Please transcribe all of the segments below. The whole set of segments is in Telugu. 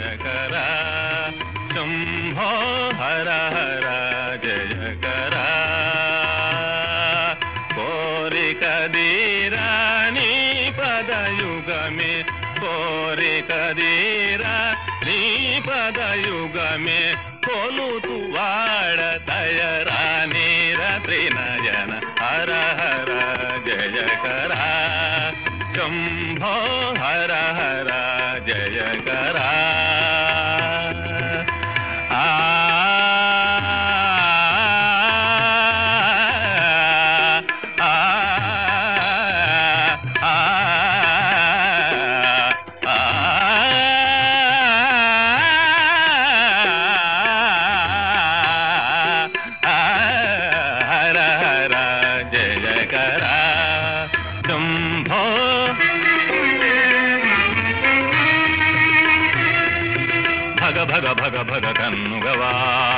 జయకర శంభో హర హర జయకర కోరిక దీరా నీ పదయుగమే కోరిక దీరా నీ పదయుగమే కొలుతు వాడ తయరా నీర త్రినయన హర హర జయకర శంభో హర హర జయకర ఆ ఆ హర హర జయకర శంభో భగ భగ భగ భగ కన్నుగవా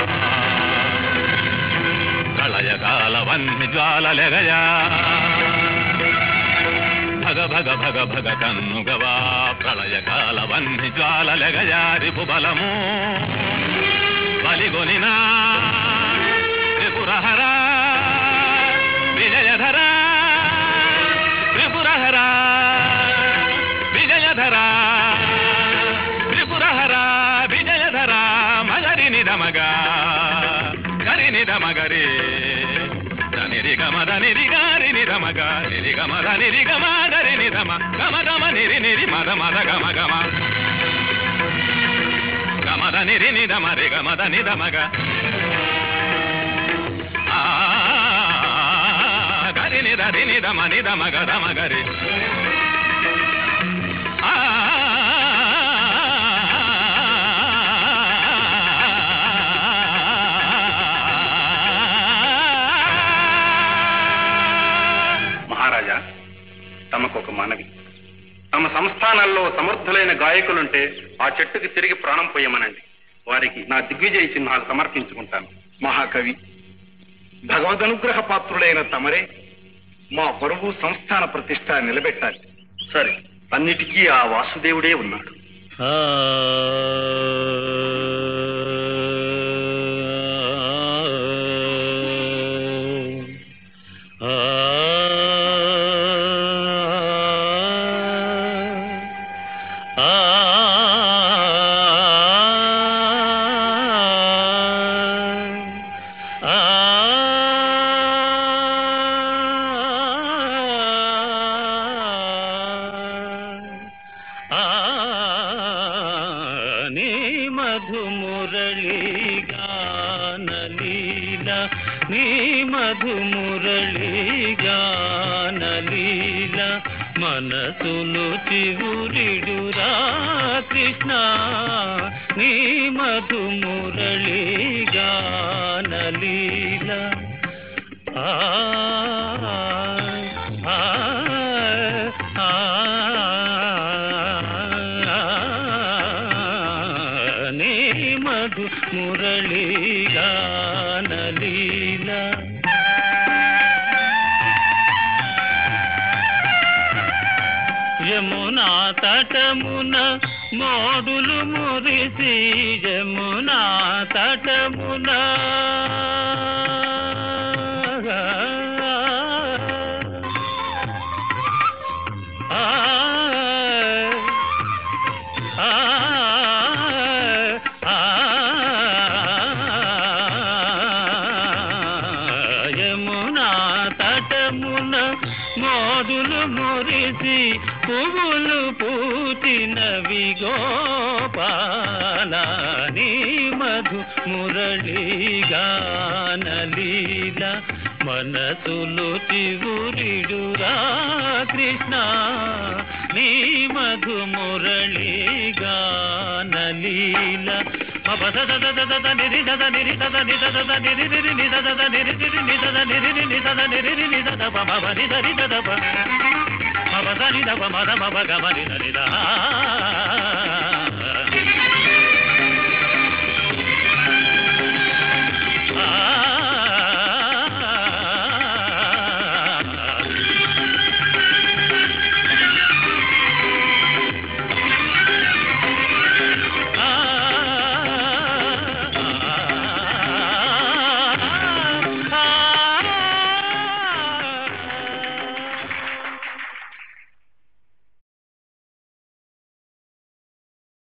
ప్రళయకాల వన్య జ్వాలలెగయా భగ భగ భగ భగ కన్నుగవా ప్రళయకాల వన్య జ్వాలలెగయా రిపు బలము బలిగొనినా త్రిపురహర విజయధర త్రిపురహర విజయధర త్రిపురహర విజయధర మగరి నిధమగ గరి నిధమగరి నిరి గమ నిరి గారి నిధమగ నిరి గమ నిరి గమ గరి నిధమ గమ గమ నిరి నిరి మద మద గమ గమ గమద నిరి నిధమ రి గమద నిధమగ ఆ గరి నిద రి నిధమ నిధమ గధమ గరి ఆ మహారాజా తమకు ఒక మనవి తమ సంస్థానాల్లో సమర్థులైన గాయకులుంటే ఆ చెట్టుకి తిరిగి ప్రాణం పోయమనండి వారికి నా దిగ్విజయ చిహ్నాలు సమర్పించుకుంటాను మహాకవి భగవదనుగ్రహ పాత్రులైన తమరే మా పరువు సంస్థాన ప్రతిష్ట నిలబెట్టాలి సరే అన్నిటికీ ఆ వాసుదేవుడే ఉన్నాడు నీ మధుమురళి గానలీల నీ మధుమురళి గానలీల మనసులు చివురిడురా కృష్ణ నీ మధుమురళి గానలీల ఆ ఆ ఆ నీ మధు మురళీ గానలీల యమునా తటమున మోడులు మురిసి యమునా తటమున ఆ ఆ ఆ యమునా తటమున మోదులు మురిసి పువ్వులు పూచినవి గోపాల నీ మధు మురళీ గానలీల మనసులు చివురిడురా కృష్ణ నీ మధు మురళీ గానలీల మప సద దద దద నిరి దద నిరి దద ని దద ద నిరి నిరి ని దద ద నిరి నిరి ని దద నిరి ని దద నిరి ని దద ప ప ప ని ద ని దద ప మప ద ని ద ప మ ద మ ప గ మ ని ద ని ద ఆ